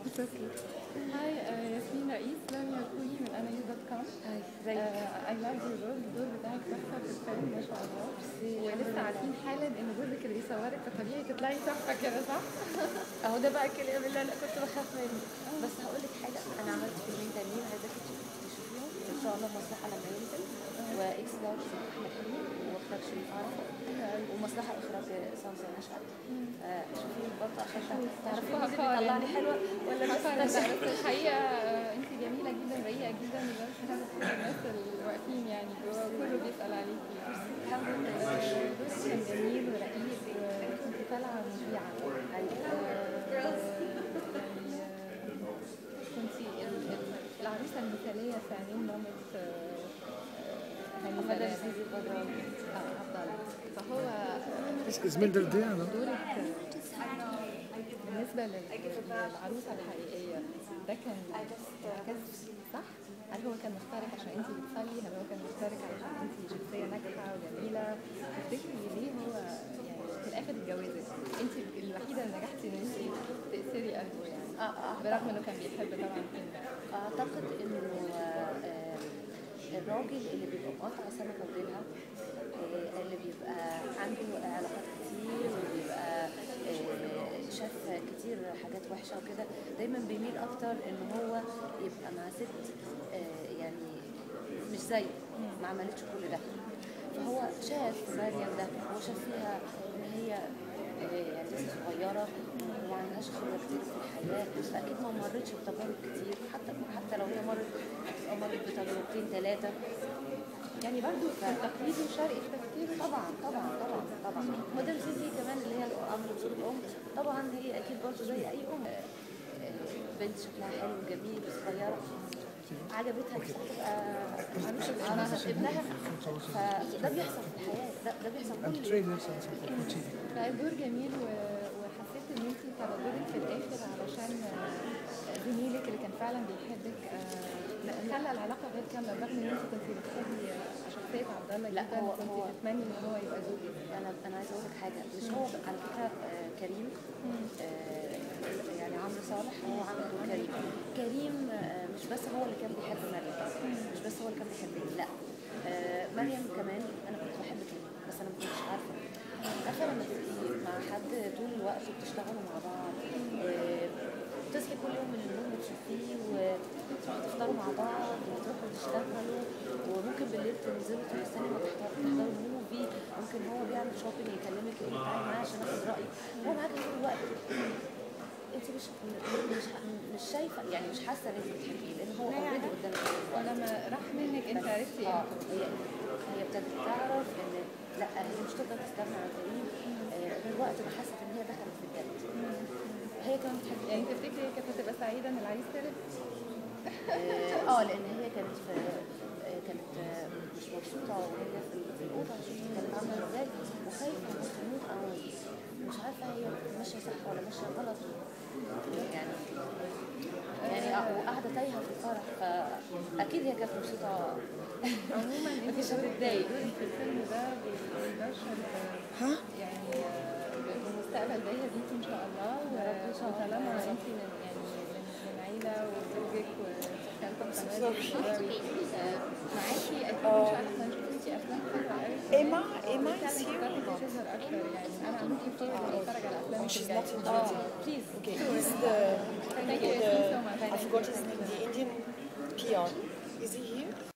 هاي آه، ياسمين رئيس لميا كوي من انا يو دوت كوم هاي ازيك اي لاف يور رول الدور بتاعك تحفه في الفيلم ما شاء الله ولسه عارفين حالا ان جوزك اللي بيصورك فطبيعي تطلعي تحفه كده صح؟ اهو ده بقى الكلام اللي انا كنت بخاف منه بس هقول لك حاجه انا عملت فيلمين تانيين عايزاكي تشوفيهم ان شاء الله مصلحه لما ينزل واكس لارج احمد حلمي واخراج شريف عرفه ومصلحه اخراج سمسم اشعل آه، شوفي برضه عشان تعرفي شوفوها جوزي خالص. بيطلعني حلوه ولا حصل لسه لا بس الحقيقه آه، انت جميله جدا رقيقه جدا لدرجه ان كل الناس اللي واقفين يعني جوه كله بيسال عليكي الحمد لله آه، جوزك كان جميل ورقيق وكنت طالعه مذيعه كنت العروسه المثاليه في عينين مامة آه، آه، هاني محمد سلامة. عزيز البدراوي اه افضل فهو Is Minder there, no? دورك بالنسبه لل- للعروسه الحقيقيه ده كان انعكاس صح؟ هل هو كان مختارك عشان انت بتصلي؟ هل هو كان مختارك عشان انت شخصيه ناجحه وجميله؟ تفتكري ليه هو يعني في الاخر اتجوزك؟ انت الوحيده اللي نجحتي ان انت تأثري قلبه يعني آه، آه. برغم انه كان بيحب طبعا الفيلم ده اعتقد انه آه، الراجل اللي بيبقى مقاطع سمكه وديلها آه، اللي بيبقى عنده علاقات كتير وبيبقى آه، شاف كتير حاجات وحشه وكده دايما بيميل اكتر ان هو يبقى مع ست آه، يعني مش زيه ما عملتش كل ده فهو شاف مريم ده هو شاف فيها ان هي آه، يعني لسه صغيره وما عندهاش خبره كتير في الحياه فاكيد ما مرتش بتجارب كتير حتى حتى لو هي مرت هتبقى مرت بتجربتين ثلاثه يعني برضو كان تقليدي وشرقي في تفكيره طبعا طبعا طبعا طبعا مدام سيسي كمان اللي هي عملت صوره الام طبعا هي اكيد برضه زي اي ام آه، آه، بنت شكلها حلو وجميل وصغيره عجبتها نفسها تبقى عروسه عروسة ابنها فده بيحصل في الحياه ده, ده بيحصل And كل trailers and something for TV. فدور جميل و- وحسيت ان انت ترددك في الاخر علشان آه، زميلك اللي كان فعلا بيحبك آه، خلى العلاقه غير كامله رغم ان انت كنت بتحبي آه، شخصيه عبد الله لا، جدا هو- كنت هو- تتمني ان هو يبقى زوجك انا انا عايزه اقول لك حاجه مش هو على فكره آه، كريم آه، يعني عمرو صالح هو عمل دور كريم كريم آه، مش بس هو اللي كان بيحب مريم مش بس هو اللي كان بيحبني لا آه، مريم كمان انا كنت بحب كريم بس انا ما كنتش عارفه عارفه لما تبقي مع حد طول الوقت وبتشتغلوا مع بعض آه، تصحي كل يوم من النوم وتشوفيه وتروحوا تفطروا مع بعض وتروحوا تشتغلوا وممكن بالليل تنزلوا تروحوا السينما تحضروا تحضروا موفي ممكن هو بيعمل شوبينج يكلمك يقول لك تعالي معايا عشان اخد رايك هو معاك طول الوقت انت مش مش مش شايفه يعني مش حاسه ان انت بتحبيه لان هو اوريدي قدامك طول الوقت ولما راح منك انت عرفتي اه امتى هي هي ابتدت تعرف ان لا هي مش تقدر تستغنى عن كريم آه، من وقت ما حست ان هي دخلت في الجد هي كمان بتحب يعني تفتكري هي كانت هتبقى سعيده ان العريس تالت؟ اه آه، لان هي كانت في آه، كانت آه، مش مبسوطه وهي في في الاوضه شوفي كانت عامله ازاي وخايفه انها تموت او مش عارفه هي ماشيه صح ولا ماشيه غلط يعني يعني آه، وقاعده تايهه في الفرح فاكيد هي كانت مبسوطه عموما انت مفيش دورك هتتضايق. دورك في الفيلم ده بيبشر ها؟ يعني آه، بمستقبل باهر ليكي ان شاء الله يا رب إن شاء الله. وطالما انت من يعني من من عيله وزوجك وسكنتم قناه معاكي اكيد ان شاء الله هنشوف انت افلام حلوه قوي Emma, Emma is فعلا here. فكرتك تظهر اكتر يعني انا عم لوكينج فورورد اتفرج على افلامك She's الجايه not in اه the بليز Okay, he's the, Thank you the so much. I forgot his name, the Indian PR. Is he here?